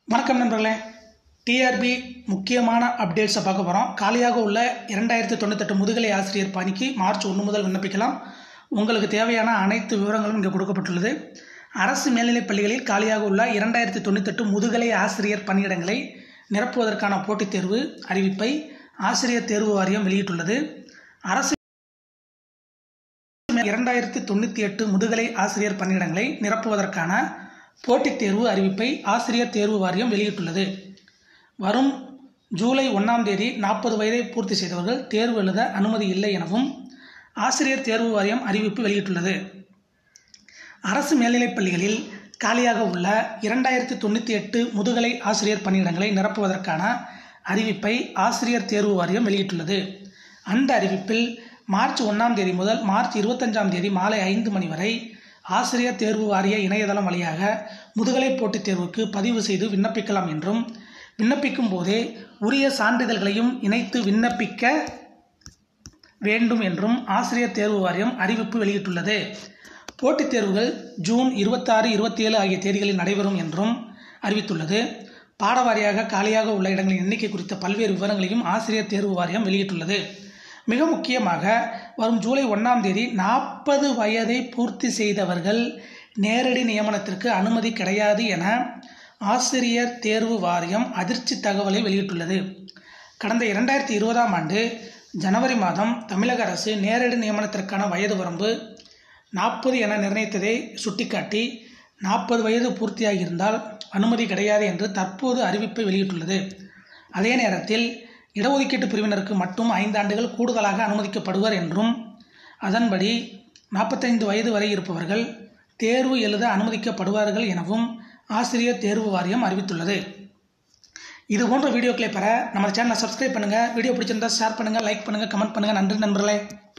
வணக்கம் நண்பர்களே டிஆர்பி முக்கியமான அப்டேட்ஸை பார்க்க போகிறோம் காலியாக உள்ள இரண்டாயிரத்தி தொண்ணூத்தெட்டு முதுகலை ஆசிரியர் பணிக்கு மார்ச் ஒன்று முதல் விண்ணப்பிக்கலாம் உங்களுக்கு தேவையான அனைத்து விவரங்களும் இங்கே கொடுக்கப்பட்டுள்ளது அரசு மேல்நிலைப் பள்ளிகளில் காலியாக உள்ள இரண்டாயிரத்தி தொண்ணூத்தெட்டு முதுகலை ஆசிரியர் பணியிடங்களை நிரப்புவதற்கான போட்டித் தேர்வு அறிவிப்பை ஆசிரியர் தேர்வு வாரியம் வெளியிட்டுள்ளது அரசு இரண்டாயிரத்தி தொண்ணூற்றி எட்டு முதுகலை ஆசிரியர் பணியிடங்களை நிரப்புவதற்கான போட்டித் தேர்வு அறிவிப்பை ஆசிரியர் தேர்வு வாரியம் வெளியிட்டுள்ளது வரும் ஜூலை ஒன்றாம் தேதி நாற்பது வயதை பூர்த்தி செய்தவர்கள் தேர்வு எழுத அனுமதி இல்லை எனவும் ஆசிரியர் தேர்வு வாரியம் அறிவிப்பு வெளியிட்டுள்ளது அரசு மேல்நிலைப் பள்ளிகளில் காலியாக உள்ள இரண்டாயிரத்தி தொண்ணூற்றி எட்டு முதுகலை ஆசிரியர் பணியிடங்களை நிரப்புவதற்கான அறிவிப்பை ஆசிரியர் தேர்வு வாரியம் வெளியிட்டுள்ளது அந்த அறிவிப்பில் மார்ச் ஒன்றாம் தேதி முதல் மார்ச் இருபத்தஞ்சாம் தேதி மாலை ஐந்து மணி வரை ஆசிரியர் தேர்வு வாரிய இணையதளம் வழியாக முதுகலை போட்டித் தேர்வுக்கு பதிவு செய்து விண்ணப்பிக்கலாம் என்றும் விண்ணப்பிக்கும் போதே உரிய சான்றிதழ்களையும் இணைத்து விண்ணப்பிக்க வேண்டும் என்றும் ஆசிரியர் தேர்வு வாரியம் அறிவிப்பு வெளியிட்டுள்ளது போட்டித் தேர்வுகள் ஜூன் இருபத்தாறு இருபத்தி ஏழு ஆகிய தேதிகளில் நடைபெறும் என்றும் அறிவித்துள்ளது பாடவாரியாக காலியாக உள்ள இடங்களின் எண்ணிக்கை குறித்த பல்வேறு விவரங்களையும் ஆசிரியர் தேர்வு வாரியம் வெளியிட்டுள்ளது மிக முக்கியமாக வரும் ஜூலை ஒன்றாம் தேதி நாற்பது வயதை பூர்த்தி செய்தவர்கள் நேரடி நியமனத்திற்கு அனுமதி கிடையாது என ஆசிரியர் தேர்வு வாரியம் அதிர்ச்சி தகவலை வெளியிட்டுள்ளது கடந்த இரண்டாயிரத்தி இருபதாம் ஆண்டு ஜனவரி மாதம் தமிழக அரசு நேரடி நியமனத்திற்கான வயது வரம்பு நாற்பது என நிர்ணயித்ததை சுட்டிக்காட்டி நாற்பது வயது பூர்த்தியாகியிருந்தால் அனுமதி கிடையாது என்று தற்போது அறிவிப்பை வெளியிட்டுள்ளது அதே நேரத்தில் இடஒதுக்கீட்டு பிரிவினருக்கு மட்டும் ஐந்து ஆண்டுகள் கூடுதலாக அனுமதிக்கப்படுவர் என்றும் அதன்படி நாற்பத்தைந்து வயது வரை இருப்பவர்கள் தேர்வு எழுத அனுமதிக்கப்படுவார்கள் எனவும் ஆசிரியர் தேர்வு வாரியம் அறிவித்துள்ளது இது போன்ற வீடியோக்களை பெற நம்ம சேனலை சப்ஸ்கிரைப் பண்ணுங்கள் வீடியோ பிடிச்சிருந்தா ஷேர் பண்ணுங்கள் லைக் பண்ணுங்கள் கமெண்ட் பண்ணுங்கள் நன்றி நண்பர்களே